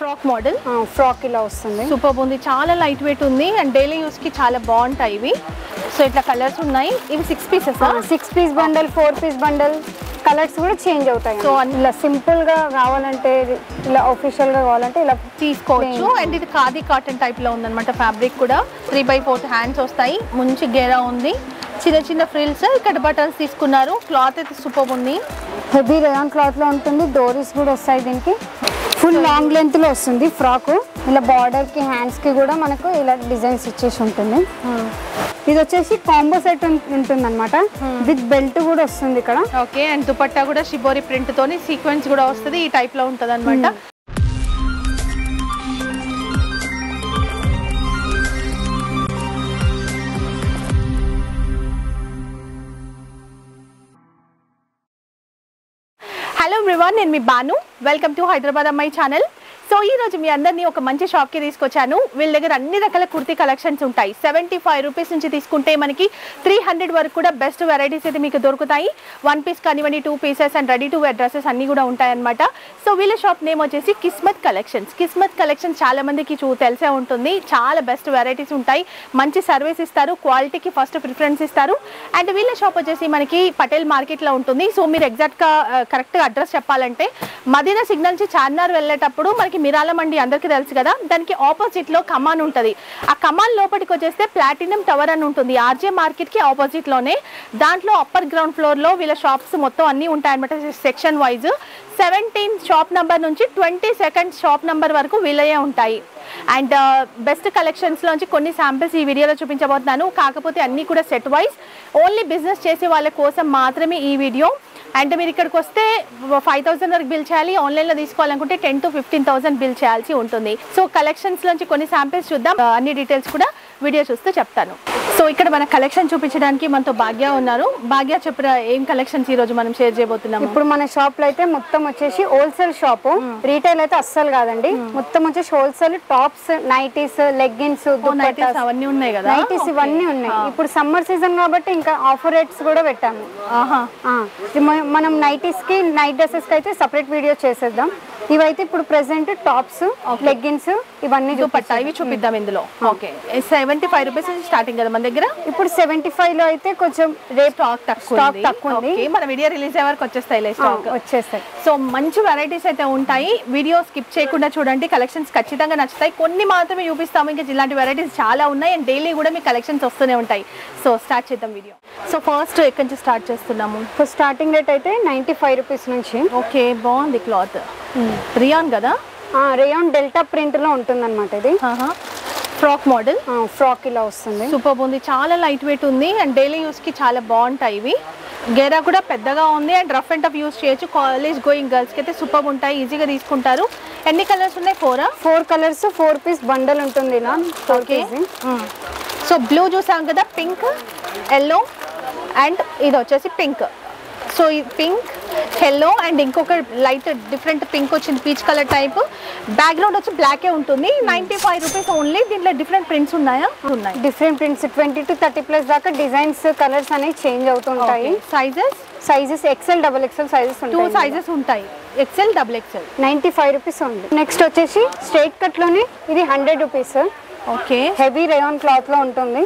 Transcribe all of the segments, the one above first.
Frock model frock ఇలా వస్తుంది super ఉంది చాలా లైట్ వెయిట్ ఉంది అండ్ డైలీ యూస్ కి చాలా బాగుంటాయి ఇవి సో ఇట్లా కలర్స్ ఉన్నాయి ఇవి six pieces six piece bundle four piece bundle colours కూడా చేంజ్ అవుతాయి So, సో ఇలా సింపుల్ గా కావాలంటే ఇలా ఒఫిషియల్ గా కావాలంటే ఇలా తీసుకోవచ్చు Plain. అండ్ ఇది ఖాదీ కాటన్ టైప్ లో ఉందన్నమాట ఫ్యాబ్రిక్ కూడా త్రీ బై ఫోర్త్ హ్యాండ్స్ వస్తాయి మంచి గేరా ఉంది చిన్న చిన్న ఫ్రిల్స్ ఇక్కడ బటన్స్ తీసుకున్నారు క్లాత్ అయితే సూపర్ ఉంది హెవీ రేయాన్ క్లాత్ లో ఉంటుంది డోరీస్ కూడా వస్తాయి దీనికి ఫుల్ లాంగ్ లెంత్ లో వస్తుంది ఫ్రాక్ ఇలా బార్డర్ కి హ్యాండ్స్ కి కూడా మనకు ఇలా డిజైన్స్ ఇచ్చేసి ఉంటుంది ఇది వచ్చేసి కాంబో సెట్ ఉంటుంది అనమాట విత్ బెల్ట్ కూడా వస్తుంది ఇక్కడ ఓకే అండ్ దుపట్టా కూడా షిబోరి ప్రింట్ తోని సీక్వెన్స్ కూడా వస్తుంది ఈ టైప్ లో ఉంటది అనమాట హలో ఎవ్రీవన్ నేను మీ బాను వెల్కమ్ టు హైదరాబాద్ అమ్మాయి ఛానల్ సో ఈ రోజు మీ అందరినీ ఒక మంచి షాప్కి తీసుకొచ్చాను వీళ్ళ దగ్గర అన్ని రకాల కుర్తీ కలెక్షన్స్ ఉంటాయి సెవెంటీ ఫైవ్ రూపీస్ నుంచి తీసుకుంటే మనకి త్రీ హండ్రెడ్ వరకు కూడా బెస్ట్ వెరైటీస్ అయితే మీకు దొరుకుతాయి వన్ పీస్ కానివ్వండి two pieces and ready to wear dresses అన్ని కూడా ఉంటాయన్నమాట సో వీళ్ళ షాప్ నేమ్ వచ్చేసి కిస్మత్ కలెక్షన్స్ కిస్మత్ కలెక్షన్ చాలా మందికి చూ తెలిసే ఉంటుంది చాలా బెస్ట్ వెరైటీస్ ఉంటాయి మంచి సర్వీస్ ఇస్తారు క్వాలిటీకి ఫస్ట్ ప్రిఫరెన్స్ ఇస్తారు అండ్ వీళ్ళ షాప్ వచ్చేసి మనకి పటేల్ మార్కెట్లో ఉంటుంది సో మీరు ఎగ్జాక్ట్గా కరెక్ట్గా అడ్రస్ చెప్పాలంటే మదీనా సిగ్నల్ నుంచి చార్మినార్ వెళ్ళేటప్పుడు మనకి మిరాల మండి అందరికీ తెలుసు కదా దానికి ఆపోజిట్లో కమాన్ ఉంటుంది ఆ కమాన్ లోపలికి వచ్చేస్తే ప్లాటినం టవర్ అని ఉంటుంది ఆర్జే మార్కెట్కి ఆపోజిట్లోనే దాంట్లో అప్పర్ గ్రౌండ్ ఫ్లోర్లో వీళ్ళ షాప్స్ మొత్తం అన్నీ ఉంటాయన్నమాట section wise seventeen shop number నుంచి ట్వంటీ సెకండ్ షాప్ నెంబర్ వరకు వీళ్ళయే ఉంటాయి అండ్ బెస్ట్ కలెక్షన్స్ లోంచి కొన్ని శాంపిల్స్ ఈ వీడియోలో చూపించబోతున్నాను కాకపోతే అన్నీ కూడా సెట్ వైజ్ ఓన్లీ బిజినెస్ చేసే వాళ్ళ కోసం మాత్రమే ఈ వీడియో అండ్ మీరు ఇక్కడికి వస్తే ఫైవ్ థౌసండ్ వరకు బిల్ చేయాలి ఆన్లైన్లో తీసుకోవాలనుకుంటే ten to fifteen thousand bill చేయాల్సి ఉంటుంది సో కలెక్షన్స్ నుంచి కొన్ని శాంపిల్స్ చూద్దాం ఆ, అన్ని డీటెయిల్స్ కూడా వీడియో చూస్తూ చెప్తాను సో ఇక్కడ మన కలెక్షన్ చూపించడానికి మనతో భాగ్య ఉన్నారు భాగ్య చెప్పిన ఏం కలెక్షన్స్ ఈ రోజు మనం షేర్ చేయబోతున్నాము ఇప్పుడు మన షాప్ లో అయితే మొత్తం వచ్చేసి హోల్సేల్ షాప్ రీటైల్ అయితే అస్సలు కాదండి మొత్తం వచ్చేసి wholesale tops nighties leggings nighties అవన్నీ ఉన్నాయి కదా నైటీస్ ఇవన్నీ ఉన్నాయి ఇప్పుడు సమ్మర్ సీజన్ కాబట్టి ఇంకా ఆఫర్ రేట్స్ కూడా పెట్టాము ఆహా ఆ, ఇది మ- మనం నైటీస్ కి నైట్ డ్రెస్సెస్ కి అయితే సపరేట్ వీడియో చేసేద్దాం ఇవైతే ఇప్పుడు ప్రెసెంట్ టాప్స్ లెగ్గిన్స్ ఇవన్నీ దుపట్టా చూపిస్తాయి ఇవి చూపిద్దాం ఇందులో ఓకే సెవెంటీ ఫైవ్ రూపీస్ నుంచి స్టార్టింగ్ కదా మన దగ్గర ఇప్పుడు సెవెంటీ ఫైవ్ లో అయితే కొంచెం రేట్ స్టాక్ తక్కువ Stock ఉంది. తక్కువ ఉంది. Okay, మన వీడియో రిలీజ్ అయ్యే వరకు వచ్చేస్తాయి స్టాక్ వచ్చేస్తాయి సో మంచి వెరైటీస్ అయితే ఉంటాయి వీడియో స్కిప్ చేయకుండా చూడండి కలెక్షన్స్ ఖచ్చితంగా నచ్చుతాయి కొన్ని మాత్రమే చూపిస్తాము ఇంకా ఇలాంటి వెరైటీస్ చాలా ఉన్నాయి అండ్ డైలీ కూడా మీకు కలెక్షన్స్ వస్తూనే ఉంటాయి సో స్టార్ట్ చేద్దాం వీడియో సో ఫస్ట్ ఎక్కడి నుంచి స్టార్ట్ చేస్తున్నాము ఇప్పుడు స్టార్టింగ్ రేట్ అయితే నైంటీ ఫైవ్ రూపీస్ నుంచి ఓకే బాగుంది క్లాత్ రియాన్ కదా రేయాన్ డెల్టా ప్రింట్ లో ఉంటుంది అనమాట ఇది ఫ్రాక్ మోడల్ ఫ్రాక్ ఇలా వస్తుంది సూపర్ ఉంది చాలా లైట్ వెయిట్ ఉంది అండ్ డైలీ యూస్కి చాలా బాగుంటాయి ఇవి గేరా కూడా పెద్దగా ఉంది and rough and tough use చేయొచ్చు కాలేజ్ గోయింగ్ గర్ల్స్కి అయితే సూపర్ ఉంటాయి ఈజీగా తీసుకుంటారు ఎన్ని కలర్స్ ఉన్నాయి ఫోరా four colours four piece bundle ఉంటుంది ఇలా four okay KG so blue చూసాం కదా పింక్ ఎల్లో అండ్ ఇది వచ్చేసి పింక్ సో ఈ పింక్ ఎల్లో అండ్ ఇంకొక లైట్ డిఫరెంట్ పింక్ వచ్చింది పీచ్ కలర్ టైప్ బ్యాక్గ్రౌండ్ వచ్చి బ్లాకే ఉంటుంది నైంటీ ఫైవ్ రూపీస్ ఓన్లీ దీంట్లో డిఫరెంట్ ప్రింట్స్ ఉన్నాయా ఉన్నాయి different prints twenty to thirty plus దాకా డిజైన్స్ కలర్స్ అనేవి చేంజ్ అవుతుంటాయి sizes sizes XL double XL sizes two ఉంటాయి సైజెస్ ఉంటాయి XL double XL ninety five rupees ఉంది నెక్స్ట్ వచ్చేసి స్ట్రైట్ కట్ లోనే ఇది hundred rupees okay heavy rayon cloth లో ఉంటుంది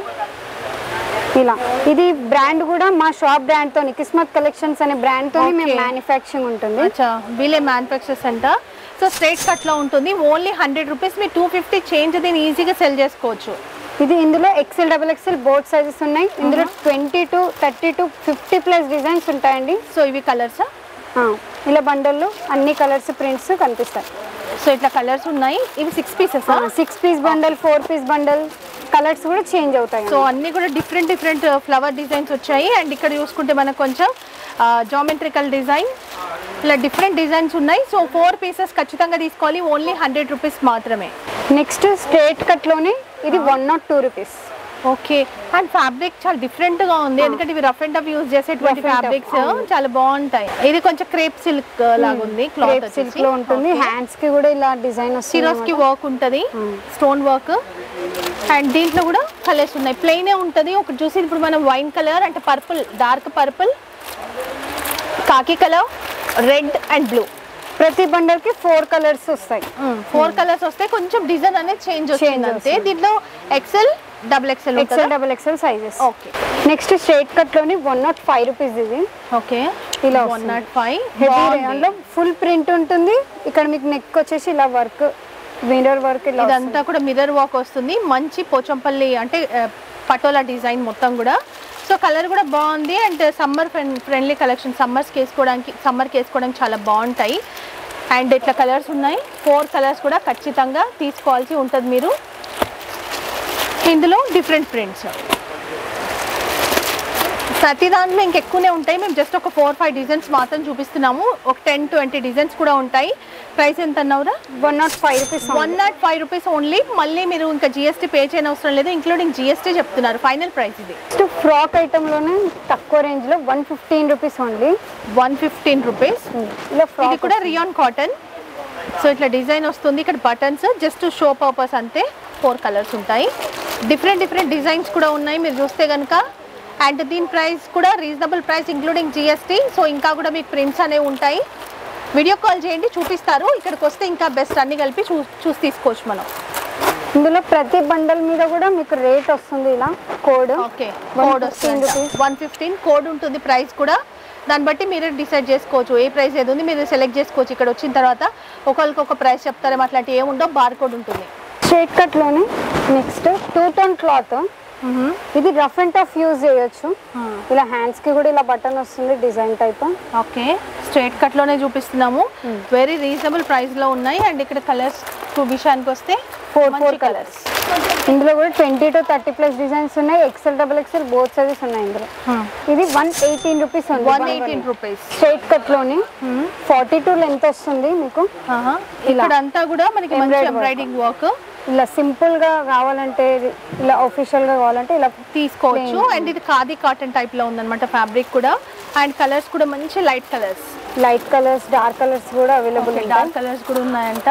ఇలా ఇది బ్రాండ్ కూడా మా షాప్ బ్రాండ్ తోని కిస్మత్ కలెక్షన్స్ అనే బ్రాండ్ తోని మేము Okay. మ్యానుఫ్యాక్చరింగ్ ఉంటుంది అచ్చా వీలే మ్యానుఫ్యాక్చర్ సెంటర్ సో స్ట్రైట్ కట్లో ఉంటుంది ఓన్లీ హండ్రెడ్ రూపీస్ మీరు టూ ఫిఫ్టీ చేంజ్ దీన్ని ఈజీగా సెల్ చేసుకోవచ్చు ఇది ఇందులో XL double XL both sizes ఉన్నాయి ఇందులో twenty to thirty to fifty plus designs ఉంటాయండి సో ఇవి కలర్సా ఆ, ఇలా బండల్లో అన్ని కలర్స్ ప్రింట్స్ కనిపిస్తాయి సో ఇట్లా కలర్స్ ఉన్నాయి ఇవి six pieces six piece bundle four piece bundle colours కూడా చేంజ్ అవుతాయి సో అన్ని కూడా డిఫరెంట్ డిఫరెంట్ ఫ్లవర్ డిజైన్స్ వచ్చాయి అండ్ ఇక్కడ చూసుకుంటే మనకు కొంచెం జామెట్రికల్ డిజైన్ ఇలా డిఫరెంట్ డిజైన్స్ ఉన్నాయి సో ఫోర్ పీసెస్ ఖచ్చితంగా తీసుకోవాలి ఓన్లీ హండ్రెడ్ రూపీస్ మాత్రమే నెక్స్ట్ స్ట్రేట్ కట్ లోనే ఇది one not two rupees okay and fabric చాలా డిఫరెంట్ గా ఉంది ఎందుకంటే ఇవి రఫ్ అండ్ టఫ్ యూజ్ చేసేటువంటి Rough and tough, ఫ్యాబ్రిక్స్ అవును. చాలా బాగుంటాయి ఇది కొంచెం క్రేప్ సిల్క్ లాగా ఉంది క్లాత్ సిల్క్ లో ఉంటుంది హ్యాండ్స్ కి కూడా ఇలా డిజైన్ సిరోస్ కి వస్తుంది వర్క్ ఉంటది స్టోన్ వర్క్ అండ్ దీంట్లో కూడా కలర్స్ ఉన్నాయి ప్లెయినే ఉంటది ఒకటి చూసి ఇప్పుడు మనం వైన్ కలర్ అంటే purple dark purple khaki colour red and blue ప్రతి బండల్ కి ఫోర్ కలర్స్ వస్తాయి ఫోర్ కలర్స్ వస్తే కొంచెం డిజైన్ అనేది చేంజ్ వచ్చింది అంతే వస్తుంది. దీంట్లో XL double XL XL double XL sizes okay next straight cut లోని వన్ నాట్ ఫైవ్ రూపీస్ ఇది ఓకే ఇలా one not five heavy rayon లో ఫుల్ ప్రింట్ ఉంటుంది ఇక్కడ మీకు నెక్ వచ్చేసి ఇలా వర్క్ మిర్రర్ వర్క్ ఇలా వస్తుంది. ఇదంతా కూడా మిర్రర్ వర్క్ వస్తుంది మంచి పోచంపల్లి అంటే ఆ, పటోలా డిజైన్ మొత్తం కూడా సో కలర్ కూడా బాగుంది అండ్ సమ్మర్ ఫ్రెండ్లీ కలెక్షన్ సమ్మర్స్కి వేసుకోవడానికి సమ్మర్కి వేసుకోవడానికి చాలా బాగుంటాయి అండ్ ఇట్లా కలర్స్ ఉన్నాయి ఫోర్ కలర్స్ కూడా ఖచ్చితంగా తీసుకోవాల్సి ఉంటుంది మీరు ఇందులో డిఫరెంట్ ప్రింట్స్ ప్రతి దాంట్లో ఇంకెక్కువనే ఉంటాయి మేము జస్ట్ ఒక ఫోర్ ఫైవ్ డిజైన్స్ మాత్రం చూపిస్తున్నాము ఒక టెన్ ట్వంటీ డిజైన్స్ కూడా ఉంటాయి ప్రైస్ ఎంత అన్నావురా one not five rupees one not five rupees only మళ్ళీ మీరు ఇంకా జిఎస్టీ పే చేయని అవసరం లేదు ఇంక్లూడింగ్ జిఎస్టీ చెప్తున్నారు ఫైనల్ ప్రైస్ ఇది నెక్స్ట్ ఫ్రాక్ ఐటమ్ లోనే తక్కువ రేంజ్ లో one fifteen rupees only one fifteen rupees ఇలా ఇది ఫ్రాక్ కూడా రియాన్ కాటన్ సో ఇట్లా డిజైన్ వస్తుంది ఇక్కడ బటన్స్ జస్ట్ షో పర్పస్ అంతే ఫోర్ కలర్స్ ఉంటాయి డిఫరెంట్ డిఫరెంట్ డిజైన్స్ కూడా ఉన్నాయి మీరు చూస్తే కనుక అండ్ దీని ప్రైస్ కూడా reasonable price including GST so ఇంకా కూడా మీకు ప్రింట్స్ అనేవి ఉంటాయి వీడియో కాల్ చేయండి చూపిస్తారు ఇక్కడికి వస్తే ఇంకా బెస్ట్ అన్ని కలిపి చూ చూసి తీసుకోవచ్చు మనం ఇందులో ప్రతి బండల్ మీద కూడా మీకు రేట్ వస్తుంది ఇలా కోడ్ ఓకే 115 కోడ్ వస్తుంది rupees. వన్ ఫిఫ్టీన్ కోడ్ ఉంటుంది ప్రైస్ కూడా దాన్ని బట్టి మీరు డిసైడ్ చేసుకోవచ్చు ఏ ప్రైస్ ఏది ఉంది మీరు సెలెక్ట్ చేసుకోవచ్చు ఇక్కడ వచ్చిన తర్వాత ఒకరికి ఒక ప్రైస్ చెప్తారేమో అట్లాంటి ఏముండో బార్ కోడ్ ఉంటుంది స్ట్రైట్ కట్ లోనే నెక్స్ట్ టూ టోన్ క్లాత్ ఇది రఫ్ అండ్ టఫ్ యూజ్ చేయొచ్చు ఇలా హ్యాండ్స్ కి కూడా ఇలా బటన్ వస్తుంది design type okay straight cut లోనే చూపిస్తున్నాము వెరీ రీజనబుల్ ప్రైస్ లో ఉన్నాయి అండ్ ఇక్కడ కలర్స్ విషయానికి వస్తే ఫోర్ ఫోర్ కలర్స్ ఇందులో కూడా twenty to thirty plus designs ఉన్నాయి XL double XL both sizes ఉన్నాయి ఇందులో ఇది one eighteen rupees one eighteen rupees straight cut లోని ఫార్టీ టూ లెంత్ వస్తుంది మీకు ఇక్కడ అంతా కూడా మనకి మంచి Embroidered work. ఎంబ్రాయిడింగ్ వర్క్ ఇలా సింపుల్ గా కావాలంటే ఇలా ఒఫిషియల్ గా కావాలంటే ఇలా తీసుకోవచ్చు అండ్ ఇది ఖాదీ కాటన్ టైప్ లో ఉందన్నమాట ఫ్యాబ్రిక్ కూడా అండ్ కలర్స్ కూడా మంచి light colours light colours dark colours కూడా అవైలబుల్ ఉంటాయి డార్క్ కలర్స్ కూడా ఉన్నాయంట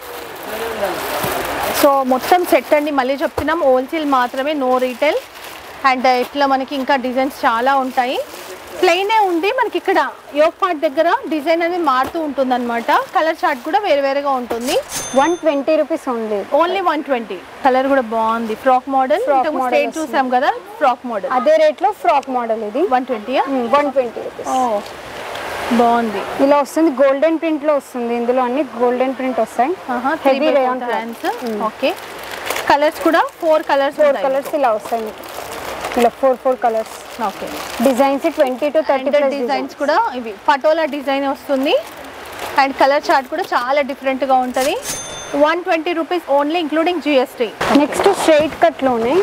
సో మొత్తం సెట్ అండి మళ్ళీ చెప్తున్నాం హోల్సేల్ మాత్రమే నో రీటైల్ అండ్ ఇట్లా మనకి ఇంకా డిజైన్స్ చాలా ఉంటాయి ప్లెయినే ఉంది మనకి ఇక్కడ యోగ్ పార్ట్ దగ్గర డిజైన్ అనేది మారుతూ ఉంటుంది అనమాట కలర్ చార్ట్ కూడా వేరే వేరేగా ఉంటుంది one twenty rupees only only one twenty colour కూడా బాగుంది ఫ్రాక్ మోడల్ Frock model స్టేట్ చూసాం కదా ఫ్రాక్ మోడల్ అదే రేట్ లో ఫ్రాక్ మోడల్ ఇది వన్ ట్వంటీయా వన్ ట్వంటీ రూపీస్ ఓ బాగుంది ఇలా వస్తుంది గోల్డెన్ ప్రింట్ లో వస్తుంది ఇందులో అన్ని గోల్డెన్ ప్రింట్ వస్తాయి heavy rayon hands okay colours కూడా ఫోర్ కలర్స్ ఫోర్ కలర్స్ ఇలా వస్తాయి మీకు ఇలా four four colours okay designs twenty to thirty and designs కూడా ఇవి పటోలా డిజైన్ వస్తుంది అండ్ కలర్ చార్ట్ కూడా చాలా different గా ఉంటుంది one twenty rupees only including GST next straight cut లోనే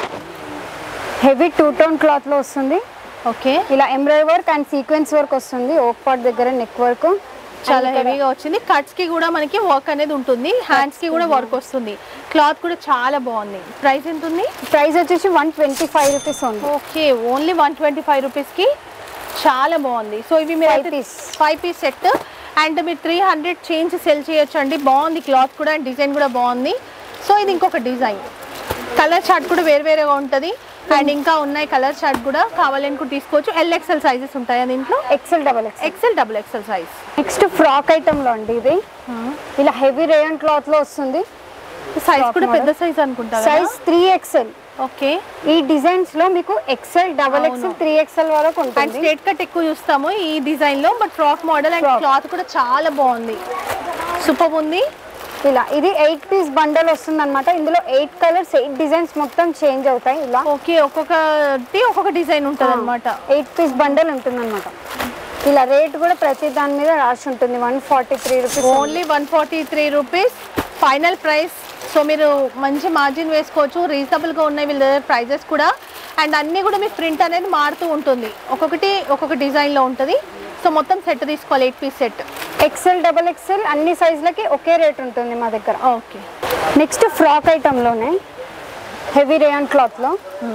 హెవీ టూ టోన్ క్లాత్ లో వస్తుంది ఓకే ఇలా embroidery work and sequence work వస్తుంది ఓక్ పార్ట్ దగ్గర నెక్ వర్క్ చాలా హెవీగా వచ్చింది కట్స్ కి కూడా మనకి వర్క్ అనేది ఉంటుంది హ్యాండ్స్ కి కూడా వర్క్ వస్తుంది క్లాత్ కూడా చాలా బాగుంది ప్రైస్ ఎంత ఉంది ప్రైస్ వచ్చేసి వన్ ట్వంటీ ఫైవ్ రూపీస్ ఉంది okay only one twenty five రూపీస్కి చాలా బాగుంది సో ఇవి మీరు Five piece. Five piece set and మీరు త్రీ హండ్రెడ్ చేంజ్ సెల్ చేయొచ్చు అండి బాగుంది క్లాత్ కూడా అండ్ డిజైన్ కూడా బాగుంది సో ఇది ఇంకొక డిజైన్ కలర్ చార్ట్ కూడా వేరు వేరేగా ఉంటుంది అండ్ ఇంకా ఉన్నాయి కలర్ చార్ట్ కూడా కావాలనుకుంటే తీసుకోవచ్చు ఎల్ ఎక్సెల్ సైజెస్ ఉంటాయా దీంట్లో XL double X XL double XL size next frock item లో అండి ఇది ఇలా హెవీ రేయన్ క్లాత్ లో వస్తుంది సైజ్ Frock కూడా model. పెద్ద సైజ్ అనుకుంటా సైజ్ త్రీ ఎక్సెల్ ఓకే ఈ డిజైన్స్ లో మీకు XL double XL three XL వరకు అండ్ ఉంటుంది స్ట్రేట్ కట్ ఎక్కువ చూస్తాము ఈ డిజైన్ లో but frock model and Frock. Cloth కూడా చాలా బాగుంది సూపర్ ఉంది ఇలా ఇది ఎయిట్ పీస్ బండల్ వస్తుంది అనమాట ఇందులో ఎయిట్ కలర్స్ ఎయిట్ డిజైన్స్ మొత్తం చేంజ్ అవుతాయి ఇలా ఓకే ఒక్కొక్కటి ఒక్కొక్క డిజైన్ ఉంటుంది అనమాట ఎయిట్ పీస్ బండల్ ఉంటుంది అనమాట ఇలా రేట్ కూడా ప్రతి దాని మీద రాసి ఉంటుంది one forty three rupees only one forty three rupees final price so మీరు మంచి మార్జిన్ వేసుకోవచ్చు రీజనబుల్గా ఉన్నాయి వీళ్ళ దగ్గర ప్రైజెస్ కూడా అండ్ అన్నీ కూడా మీ ప్రింట్ అనేది మారుతూ ఉంటుంది ఒక్కొక్కటి ఒక్కొక్క డిజైన్లో ఉంటుంది సో మొత్తం సెట్ తీసుకోవాలి eight piece set XL double XL అన్ని సైజులకి ఒకే రేట్ ఉంటుంది మా దగ్గర ఓకే నెక్స్ట్ ఫ్రాక్ ఐటెంలోనే హెవీ రేయాన్ క్లాత్లో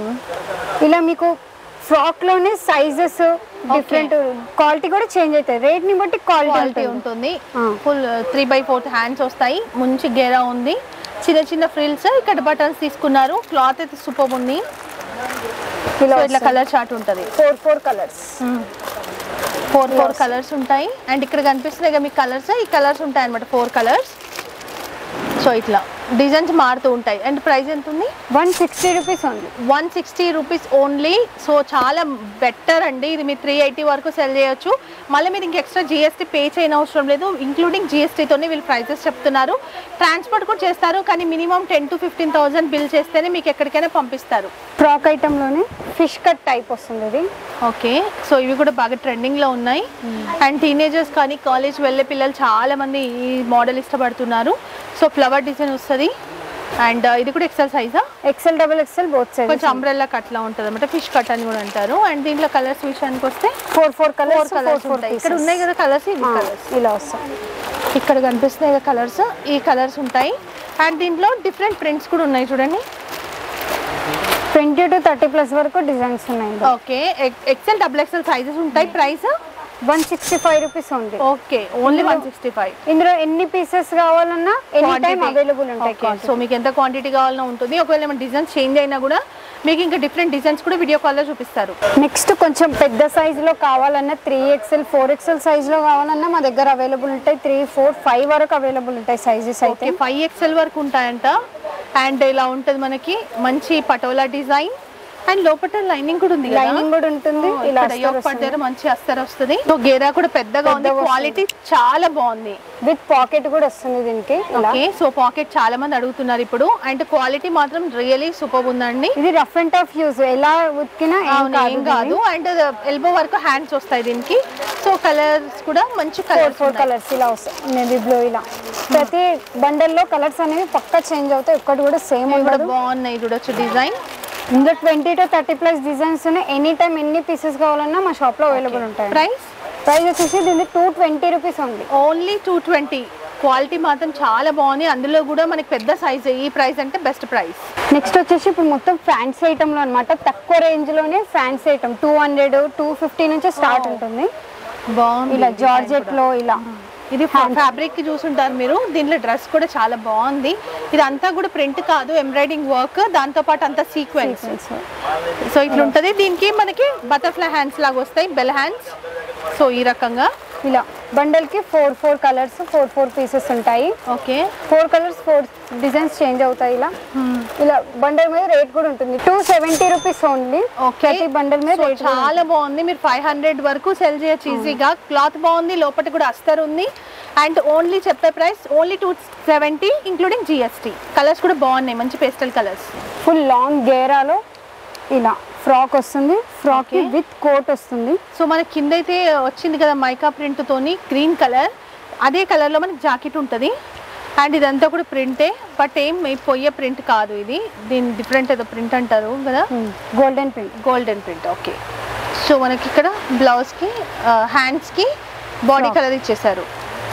ఇలా మీకు ఫ్రాక్లోనే సైజెస్ డిఫరెంట్ క్వాలిటీ కూడా చేంజ్ అవుతాయి రేట్ని బట్టి క్వాలిటీ క్వాలిటీ ఉంటుంది ఉంటుంది ఆ. Full three by fourth hands వస్తాయి మంచి గెరా ఉంది చిన్న చిన్న ఫ్రిల్స్ ఇక్కడ బటన్స్ తీసుకున్నారు క్లాత్ అయితే సూపర్ ఉంది ఇలా సో ఇట్లా కలర్ చార్ట్ ఉంటుంది four four colours four four colours ఉంటాయి అండ్ ఇక్కడ కనిపిస్తున్నాయి కదా మీకు కలర్స్ ఈ కలర్స్ ఉంటాయి అనమాట ఫోర్ కలర్స్ సో ఇట్లా డిజైన్స్ మారుతూ ఉంటాయి అండ్ ప్రైస్ ఎంత ఉంది వన్ సిక్స్టీ రూపీస్ ఉంది one sixty rupees only so చాలా బెటర్ అండి ఇది మీరు త్రీ ఎయిటీ వరకు సెల్ చేయొచ్చు మళ్ళీ మీరు ఇంక ఎక్స్ట్రా జిఎస్టీ పే చేయని అవసరం లేదు ఇంక్లూడింగ్ జిఎస్టీతోనే వీళ్ళు ప్రైజెస్ చెప్తున్నారు ట్రాన్స్పోర్ట్ కూడా చేస్తారు కానీ minimum ten to fifteen thousand bill చేస్తేనే మీకు ఎక్కడికైనా పంపిస్తారు ఫ్రాక్ ఐటెంలోనే ఫిష్ కట్ టైప్ వస్తుంది ఇది ఓకే సో ఇవి కూడా బాగా ట్రెండింగ్లో ఉన్నాయి అండ్ టీనేజర్స్ కానీ కాలేజ్ వెళ్ళే పిల్లలు చాలా మంది ఈ మోడల్ ఇష్టపడుతున్నారు సో ఫ్లవర్ డిజైన్ వస్తుంది అండ్ ఇది కూడా ఎక్సెల్ సైజా XL double XL both side కొంచెం అంబ్రెల్లా కట్ లా ఉంటుంది అనమాట ఫిష్ కట్ అని కూడా అంటారు అండ్ దీంట్లో కలర్స్ విషయానికి వస్తే four four four colours colours ఉంటాయి ఇక్కడ ఉన్నాయి కదా కలర్స్ ఇవి కలర్స్ ఇలా వస్తాయి ఇక్కడ కనిపిస్తున్నాయి కదా కలర్స్ ఈ కలర్స్ ఉంటాయి అండ్ దీంట్లో డిఫరెంట్ ప్రింట్స్ కూడా ఉన్నాయి చూడండి ట్వంటీ టు థర్టీ ప్లస్ వరకు డిజైన్స్ ఉన్నాయి okay XL double XL sizes ఉంటాయి price one sixty five rupees ఉంది okay only one sixty five ఇందులో ఎన్ని పీసెస్ కావాలన్నా ఎనీ టైం అవైలబుల్ ఉంటాయి సో మీకు ఎంత క్వాంటిటీ కావాలన్నా ఉంటుంది ఒకవేళ ఏమైనా డిజైన్స్ చేంజ్ అయినా కూడా మీకు ఇంకా డిఫరెంట్ డిజైన్స్ కూడా వీడియో కాల్లో చూపిస్తారు నెక్స్ట్ కొంచెం పెద్ద size లో కావాలన్నా త్రీ ఎక్స్ఎల్ ఫోర్ ఎక్స్ఎల్ లో కావాలన్నా మా దగ్గర అవైలబుల్ ఉంటాయి త్రీ ఫోర్ ఫైవ్ వరకు అవైలబుల్ ఉంటాయి సైజెస్ అయితే ఓకే ఫైవ్ ఎక్స్ఎల్ వరకు ఉంటాయంట అండ్ ఇలా ఉంటుంది మనకి మంచి పటోలా డిజైన్ అండ్ లోపల లైనింగ్ కూడా ఉంది కదా లైనింగ్ కూడా ఉంటుంది ఇలా ఇక్కడ యోగ పట్ దగ్గర మంచి అస్తర్ వస్తుంది సో గేరా కూడా పెద్దగా ఉంది క్వాలిటీ చాలా బాగుంది విత్ పాకెట్ కూడా వస్తుంది దీనికి ఇలా ఓకే సో పాకెట్ చాలా మంది అడుగుతున్నారు ఇప్పుడు అండ్ క్వాలిటీ మాత్రం రియలీ సూపర్ ఉందండి ఇది రఫ్ అండ్ టఫ్ యూజ్ ఎలా ఉతికినా ఏం అవును, ఏం కాదు కాదు అండ్ ఎల్బో వరకు హ్యాండ్స్ వస్తాయి దీనికి సో కలర్స్ కూడా మంచి ఫోర్ కలర్స్ ఫోర్ కలర్స్ ఇలా వస్తాయి నేవీ బ్లూ ఇలా ప్రతి బండల్లో కలర్స్ అనేవి పక్కా చేంజ్ అవుతాయి ఒక్కటి కూడా సేమ్ కూడా ఉండదు బాగున్నాయి చూడొచ్చు డిజైన్ ఇందులో twenty to thirty plus designs ఉన్నాయి ఎనీ టైం ఎన్ని పీసెస్ కావాలన్నా మా షాప్ లో అవైలబుల్ ఉంటాయి ప్రైస్ ప్రైస్ వచ్చేసి దీనికి టూ ట్వంటీ రూపీస్ ఉంది ఓన్లీ టూ ట్వంటీ క్వాలిటీ మాత్రం చాలా బాగుంది అందులో కూడా మనకి పెద్ద సైజ్ ఈ ప్రైస్ అంటే బెస్ట్ ప్రైస్ నెక్స్ట్ వచ్చేసి ఇప్పుడు మొత్తం ఫ్యాన్సీ ఐటమ్ లో అనమాట తక్కువ రేంజ్ లోనే fancy item two hundred two fifty నుంచి స్టార్ట్ ఉంటుంది బాగుంది ఇలా జార్జెట్ లో ఇలా ఇది ఫ్యాబ్రిక్ కి చూసుంటారు మీరు దీంట్లో డ్రెస్ కూడా చాలా బాగుంది ఇది అంతా కూడా ప్రింట్ కాదు ఎంబ్రాయిడింగ్ వర్క్ దాంతో పాటు అంతా సీక్వెన్స్ సో ఇట్లా ఉంటది దీనికి మనకి బటర్ఫ్లై హ్యాండ్స్ లాగా వస్తాయి బెల్ హ్యాండ్స్ సో ఈ రకంగా ఇలా బండల్ కి four four colours four four pieces ఉంటాయి okay four colours four designs change అవుతాయి ఇలా ఇలా బండల్ మీద రేట్ కూడా ఉంటుంది two seventy rupees only okay ప్రతి బండల్ మీద సో రేట్ చాలా బాగుంది మీరు ఫైవ్ హండ్రెడ్ వరకు సెల్ చేయొచ్చు ఈజీగా క్లాత్ బాగుంది లోపల కూడా అస్తర్ ఉంది అండ్ ఓన్లీ చెప్పే price only two seventy including GST colours కూడా బాగున్నాయి మంచి పేస్టల్ కలర్స్ ఫుల్ లాంగ్ గేరాలో ఇలా ఫ్రాక్ వస్తుంది ఫ్రాక్ కి Okay. విత్ కోట్ వస్తుంది సో మనకి కింద అయితే వచ్చింది కదా మైకా ప్రింట్ తోని గ్రీన్ కలర్ అదే కలర్ లో మనకి జాకెట్ ఉంటుంది అండ్ ఇదంతా కూడా ప్రింటే బట్ ఏం మీ పొయ్యే ప్రింట్ కాదు ఇది దీని డిఫరెంట్ ఏదో ప్రింట్ అంటారు కదా golden print golden print okay so మనకి ఇక్కడ బ్లౌజ్ కి హ్యాండ్స్ కి బాడీ కలర్ ఇచ్చేసారు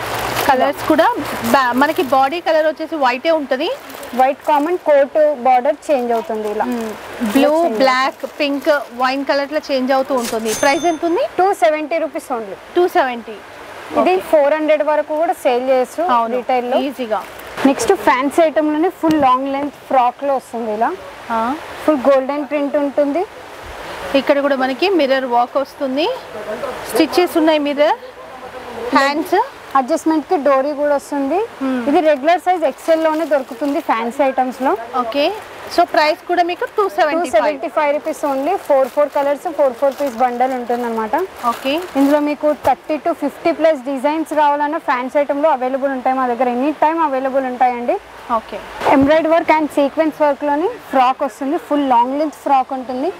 కలర్స్ కూడా ba- మనకి బాడీ కలర్ వచ్చేసి వైటే ఉంటుంది white common coat border change అవుతుంది ఇలా blue black pink wine colour లో చేంజ్ అవుతూ ఉంటుంది ప్రైస్ ఎంత ఉంది two seventy rupees only two seventy ఇది ఫోర్ హండ్రెడ్ వరకు కూడా సేల్ చేయొచ్చు అవును రీటైల్ లో ఈజీగా నెక్స్ట్ ఫ్యాన్సీ ఐటమ్ లోనే ఫుల్ లాంగ్ లెంత్ ఫ్రాక్ లో వస్తుంది ఇలా ఫుల్ గోల్డెన్ ప్రింట్ ఉంటుంది ఇక్కడ కూడా మనకి మిర్రర్ వాక్ వస్తుంది స్టిచెస్ ఉన్నాయి మిర్రర్ హ్యాండ్స్ అడ్జస్ట్మెంట్ కి డోరీ కూడా వస్తుంది ఇది రెగ్యులర్ సైజ్ ఎక్సెల్ లోనే దొరుకుతుంది ఫ్యాన్సీ ఐటమ్స్ లో ఓకే సో ప్రైస్ కూడా మీకు two two seventy five seventy five rupees only four four colours four four piece bundle ఉంటుంది అనమాట ఓకే ఇందులో మీకు thirty to fifty plus designs కావాలన్నా ఫ్యాన్స్ ఐటమ్ లో అవైలబుల్ ఉంటాయి మా దగ్గర ఎనీ టైం అవైలబుల్ ఉంటాయండి okay embroidery work and sequence work లోని ఫ్రాక్ వస్తుంది ఫుల్ లాంగ్ లెంత్ ఫ్రాక్ ఉంటుంది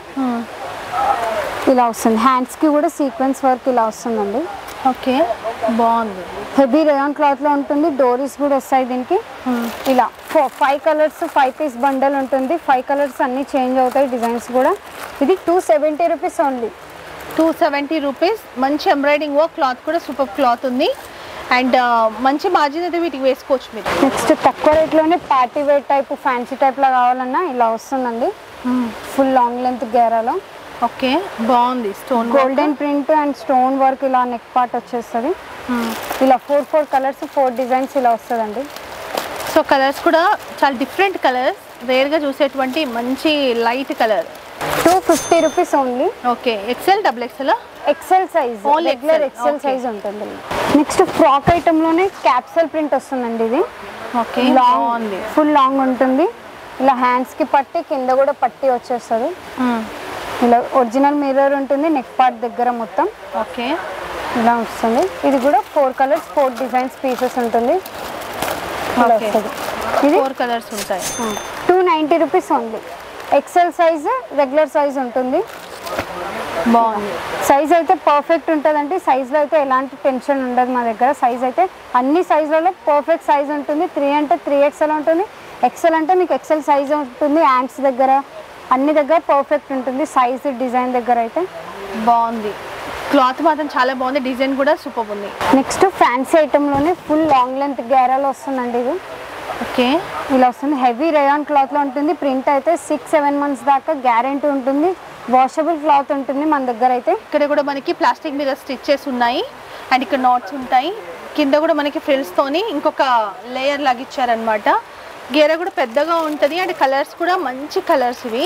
ఇలా వస్తుంది హ్యాండ్స్ కి కూడా సీక్వెన్స్ వర్క్ ఇలా వస్తుందండి ఓకే బాగుంది హెవీ రేయాన్ క్లాత్ లో ఉంటుంది డోరీస్ కూడా వస్తాయి దీనికి ఇలా five colours five piece bundle ఉంటుంది ఫైవ్ కలర్స్ అన్ని చేంజ్ అవుతాయి డిజైన్స్ కూడా ఇది two seventy rupees only two seventy rupees మంచి ఎంబ్రాయిడింగ్ వర్క్ క్లాత్ కూడా సూపర్ క్లాత్ ఉంది అండ్ మంచి మార్జిన్ అయితే వీటికి వేసుకోవచ్చు మీరు నెక్స్ట్ తక్కువ రేట్లోనే పార్టీ వేర్ టైప్ ఫ్యాన్సీ టైప్లో కావాలన్నా ఇలా వస్తుందండి ఫుల్ లాంగ్ లెంత్ గేరాలో ఓకే బాగుంది stone golden print and stone work ఇలా నెక్ పార్ట్ వచ్చేస్తుంది ఇలా four four colours four designs ఇలా వస్తుందండి సో కలర్స్ కూడా చాలా డిఫరెంట్ కలర్స్ రేర్గా చూసేటువంటి మంచి light colour two fifty rupees only okay XL double XL XL size Only regular XL, XL okay. Size ఉంటుంది నెక్స్ట్ ఫ్రాక్ ఐటమ్ లోనే క్యాప్సల్ ప్రింట్ వస్తుందండి ఇది ఓకే లాంగ్ బాగుంది ఫుల్ లాంగ్ ఉంటుంది ఇలా హ్యాండ్స్ కి పట్టి కింద కూడా పట్టి వచ్చేస్తుంది మ్మ్. ఇలా ఒరిజినల్ మిర్రర్ ఉంటుంది నెక్ పార్ట్ దగ్గర మొత్తం ఓకే ఇలా వస్తుంది ఇది కూడా four colours four designs pieces ఉంటుంది ఇలా Okay. వస్తుంది ఇది ఫోర్ కలర్స్ ఉంటాయి two ninety rupees only XL size regular size ఉంటుంది బాగుంది సైజ్ అయితే పర్ఫెక్ట్ ఉంటుందండి సైజ్లో అయితే ఎలాంటి టెన్షన్ ఉండదు మా దగ్గర సైజ్ అయితే అన్ని సైజులలో పర్ఫెక్ట్ సైజ్ ఉంటుంది త్రీ అంటే త్రీ ఎక్సెల్ ఉంటుంది ఎక్సెల్ అంటే మీకు ఎక్సెల్ సైజ్ ఉంటుంది హ్యాండ్స్ దగ్గర అన్ని దగ్గర పర్ఫెక్ట్ ఉంటుంది సైజ్ డిజైన్ దగ్గర అయితే బాగుంది క్లాత్ మాత్రం చాలా బాగుంది డిజైన్ కూడా సూపర్ ఉంది నెక్స్ట్ ఫ్యాన్సీ ఐటెంలోనే ఫుల్ లాంగ్ లెంత్ గేరాలో వస్తుందండి ఇది ఓకే ఇలా వస్తుంది హెవీ రేయాన్ క్లాత్లో ఉంటుంది ప్రింట్ అయితే సిక్స్ సెవెన్ మంత్స్ దాకా గ్యారంటీ ఉంటుంది వాషబుల్ క్లాత్ ఉంటుంది మన దగ్గర అయితే ఇక్కడ కూడా మనకి ప్లాస్టిక్ మీద స్టిచ్చెస్ ఉన్నాయి అండ్ ఇక్కడ నాట్స్ ఉంటాయి కింద కూడా మనకి ఫ్రిల్స్ తోని ఇంకొక లేయర్ లాగా ఇచ్చారనమాట గేర కూడా పెద్దగా ఉంటుంది అండ్ కలర్స్ కూడా మంచి కలర్స్ ఇవి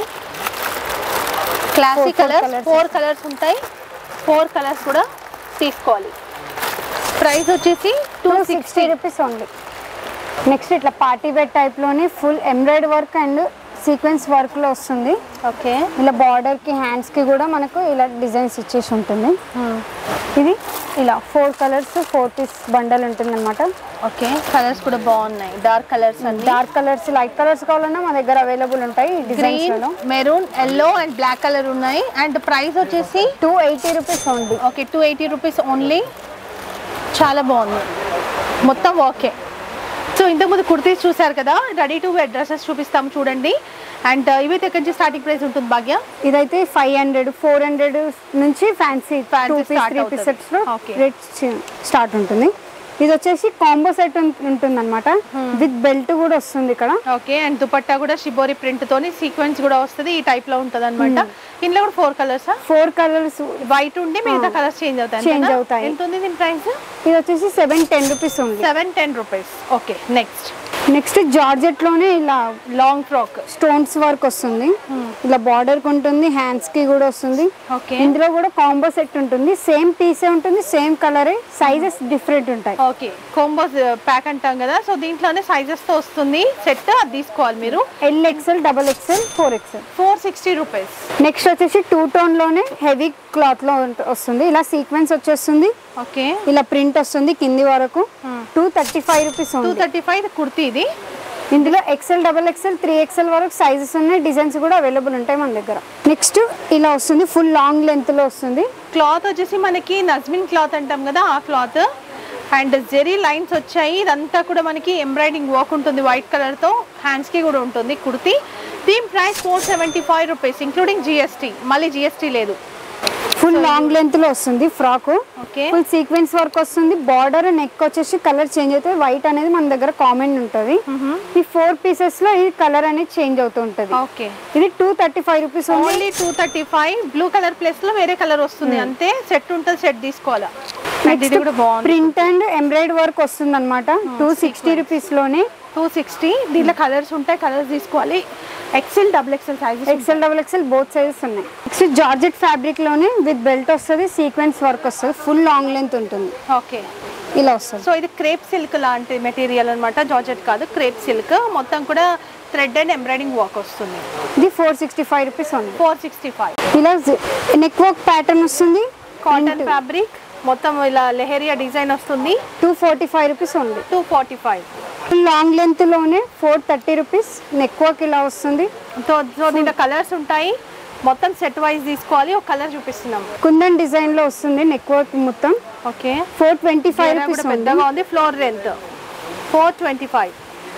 classic Four, four colours colours. Four colours ఉంటాయి ఫోర్ కలర్స్ కూడా తీసుకోవాలి ప్రైస్ వచ్చేసి two two sixty sixty rupees only next ఇట్లా పార్టీ వేర్ టైప్లోని full embroidery work and sequence వర్క్లో వస్తుంది ఓకే ఇలా బార్డర్కి హ్యాండ్స్కి కూడా మనకు ఇలా డిజైన్స్ ఇచ్చేసి ఉంటుంది ఇది ఇలా four colours four piece bundle ఉంటుంది అనమాట ఓకే కలర్స్ కూడా బాగున్నాయి డార్క్ కలర్స్ అన్ని డార్క్ కలర్స్ లైట్ కలర్స్ కావాలన్నా మా దగ్గర అవైలబుల్ ఉంటాయి ఈ గ్రీన్ డిజైన్స్లో maroon yellow and black colour ఉన్నాయి అండ్ ప్రైస్ వచ్చేసి two eighty rupees only okay two eighty rupees only చాలా బాగుంది మొత్తం ఓకే సో ఇంతకుముందు కుర్తీస్ చూసారు కదా రెడీ టు వేర్ డ్రెస్సెస్ చూపిస్తాం చూడండి అండ్ ఇవైతే ఎక్కడి నుంచి స్టార్టింగ్ ప్రైస్ ఉంటుంది భాగ్య ఇదైతే ఫైవ్ హండ్రెడ్ ఫోర్ హండ్రెడ్ నుంచి fancy Fancy two piece start three అవుతుంది. పీస్ సెట్స్ లో Okay. రేట్ స్టార్ట్ ఉంటుంది ఇది వచ్చేసి కాంబో సెట్ ఉంటుంది అనమాట విత్ బెల్ట్ కూడా వస్తుంది ఇక్కడ ఓకే అండ్ దుపట్టా కూడా షిబోరి ప్రింట్ తోని సీక్వెన్స్ కూడా వస్తుంది ఈ టైప్ లో ఉంటుంది అనమాట ఇందులో కూడా four colours four colours white ఉండి మిగతా కలర్స్ చేంజ్ అవుతాయి Change అంతేనా? అవుతాయి. ఎంత ఉంది దీని ప్రైస్ ఇది వచ్చేసి సెవెన్ టెన్ రూపీస్ ఉంది seven ten rupees okay next next georgette లోనే ఇలా లాంగ్ ఫ్రాక్ స్టోన్స్ వర్క్ వస్తుంది ఇలా బార్డర్ కి ఉంటుంది హ్యాండ్స్ కి కూడా వస్తుంది ఓకే ఇందులో కూడా కాంబో సెట్ ఉంటుంది సేమ్ పీసే ఉంటుంది సేమ్ కలరే సైజెస్ డిఫరెంట్ ఉంటాయి ఓకే కోంబోస్ ప్యాక్ అంటాం కదా సో దీంట్లోనే సైజెస్ తో వస్తుంది సెట్ అది తీసుకోవాలి మీరు L XL double XL four XL four sixty rupees next వచ్చేసి టూ టోన్ లోనే హెవీ క్లాత్ లో ఉంట- వస్తుంది ఇలా సీక్వెన్స్ వచ్చేస్తుంది ఓకే ఇలా ప్రింట్ వస్తుంది కింది వరకు two thirty five rupees two ఉంది థర్టీ ఫైవ్ కుర్తీ ఇది ఇందులో XL double XL three XL వరకు సైజెస్ ఉన్నాయి డిజైన్స్ కూడా అవైలబుల్ ఉంటాయి మన దగ్గర నెక్స్ట్ ఇలా వస్తుంది ఫుల్ లాంగ్ లెంత్ లో వస్తుంది క్లాత్ వచ్చేసి మనకి నజ్మిన్ క్లాత్ అంటాం కదా ఆ క్లాత్ అండ్ జెరీ లైన్స్ వచ్చాయి ఇదంతా కూడా మనకి ఎంబ్రాయిడింగ్ వర్క్ ఉంటుంది వైట్ కలర్ తో హ్యాండ్స్ కి కూడా ఉంటుంది కుర్తీ దీని price four seventy five rupees including GST మళ్ళీ జిఎస్టీ లేదు ఫుల్ లాంగ్ లెంత్ లో వస్తుంది frock okay full sequence work వస్తుంది బార్డర్ నెక్ వచ్చేసి కలర్ చేంజ్ అవుతుంది వైట్ అనేది మన దగ్గర కామన్ ఉంటుంది ఈ ఫోర్ పీసెస్ లో ఈ కలర్ అనేది చేంజ్ అవుతూ ఉంటుంది ఓకే ఇది two thirty five rupees only only two thirty five blue colour place లో వేరే కలర్ వస్తుంది అంతే సెట్ ఉంటుంది సెట్ తీసుకోవాలా And ఇది కూడా బాగుంది ప్రింట్ అండ్ ఎంబ్రాయిడ్ వర్క్ వస్తుంది అనమాట టూ సిక్స్టీ రూపీస్ లోనే టూ సిక్స్టీ దీంట్లో కలర్స్ ఉంటాయి కలర్స్ తీసుకోవాలి XL double XL sizes XL double XL both sizes ఉన్నాయి నెక్స్ట్ జార్జెట్ ఫ్యాబ్రిక్ లోనే విత్ బెల్ట్ వస్తుంది సీక్వెన్స్ వర్క్ వస్తుంది ఫుల్ లాంగ్ లెంత్ ఉంటుంది ఓకే ఇలా వస్తుంది సో ఇది క్రేప్ సిల్క్ లాంటి మెటీరియల్ అన్నమాట జార్జెట్ కాదు క్రేప్ సిల్క్ మొత్తం కూడా థ్రెడ్ అండ్ ఎంబ్రాయిడింగ్ వర్క్ వస్తుంది ఇది ఫోర్ సిక్స్టీ ఫైవ్ రూపీస్ ఉంది ఫోర్ సిక్స్టీ ఫైవ్ ఇలా నెక్ వర్క్ ప్యాటర్న్ వస్తుంది కాటన్ ఫ్యాబ్రిక్ మొత్తం ఇలా లెహరియా డిజైన్ వస్తుంది టూ ఫార్టీ ఫైవ్ రూపీస్ ఉంది two forty five long length లోనే four thirty rupees neck work ఇలా వస్తుంది సో సో దీంట్లో కలర్స్ ఉంటాయి మొత్తం సెట్ వైజ్ తీసుకోవాలి ఒక కలర్ చూపిస్తున్నాం కుందన్ డిజైన్ లో వస్తుంది నెక్ వర్క్ మొత్తం ఓకే ఫోర్ ట్వంటీ ఫైవ్ కూడా రూపీస్ ఉంది పెద్దగా ఉంది floor length four twenty five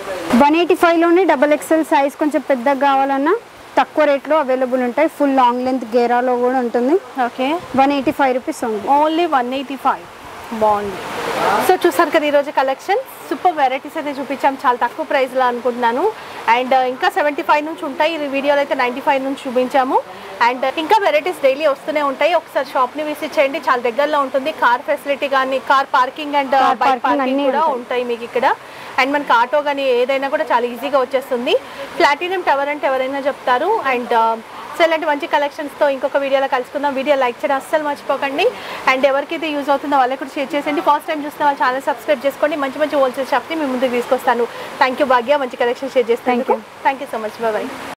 one eighty five లోనే డబల్ ఎక్స్ఎల్ సైజ్ కొంచెం పెద్దగా కావాలన్నా తక్కువ రేట్లో అవైలబుల్ ఉంటాయి ఫుల్ లాంగ్ లెంత్ గేరాలో కూడా ఉంటుంది okay one eighty five rupees ఉంది ఓన్లీ వన్ ఎయిటీ ఫైవ్ బాగుంది సో చూసారు కదా ఈరోజు కలెక్షన్ సూపర్ వెరైటీస్ అయితే చూపించాం చాలా తక్కువ ప్రైస్లో అనుకుంటున్నాను అండ్ ఇంకా సెవెంటీ ఫైవ్ నుంచి ఉంటాయి ఈ వీడియోలో అయితే నైంటీ ఫైవ్ నుంచి చూపించాము అండ్ ఇంకా వెరైటీస్ డైలీ వస్తూనే ఉంటాయి ఒకసారి షాప్ని విజిట్ చేయండి చాలా దగ్గరలో ఉంటుంది కార్ ఫెసిలిటీ కానీ car parking and Car bike parking parking అన్నీ కూడా ఉంటాయి. ఉంటాయి మీకు ఇక్కడ అండ్ మనకి ఆటో కానీ ఏదైనా కూడా చాలా ఈజీగా వచ్చేస్తుంది ప్లాటినం టవర్ అంటే ఎవరైనా చెప్తారు అండ్ సో ఇలాంటి మంచి కలెక్షన్స్తో ఇంకొక వీడియోలో కలుసుకుందాం వీడియో లైక్ చేయడం అస్సలు మర్చిపోకండి అండ్ ఎవరికైతే యూజ్ అవుతుందో వాళ్ళకి కూడా షేర్ చేసేయండి ఫస్ట్ టైం చూసిన వాళ్ళ ఛానల్ సబ్స్క్రైబ్ చేసుకోండి మంచి మంచి హోల్సేల్ షాప్ని మీ ముందుకు తీసుకొస్తాను థ్యాంక్ యూ భాగ్య మంచి కలెక్షన్ షేర్ చేస్తాను Thank you. Thank you so much bye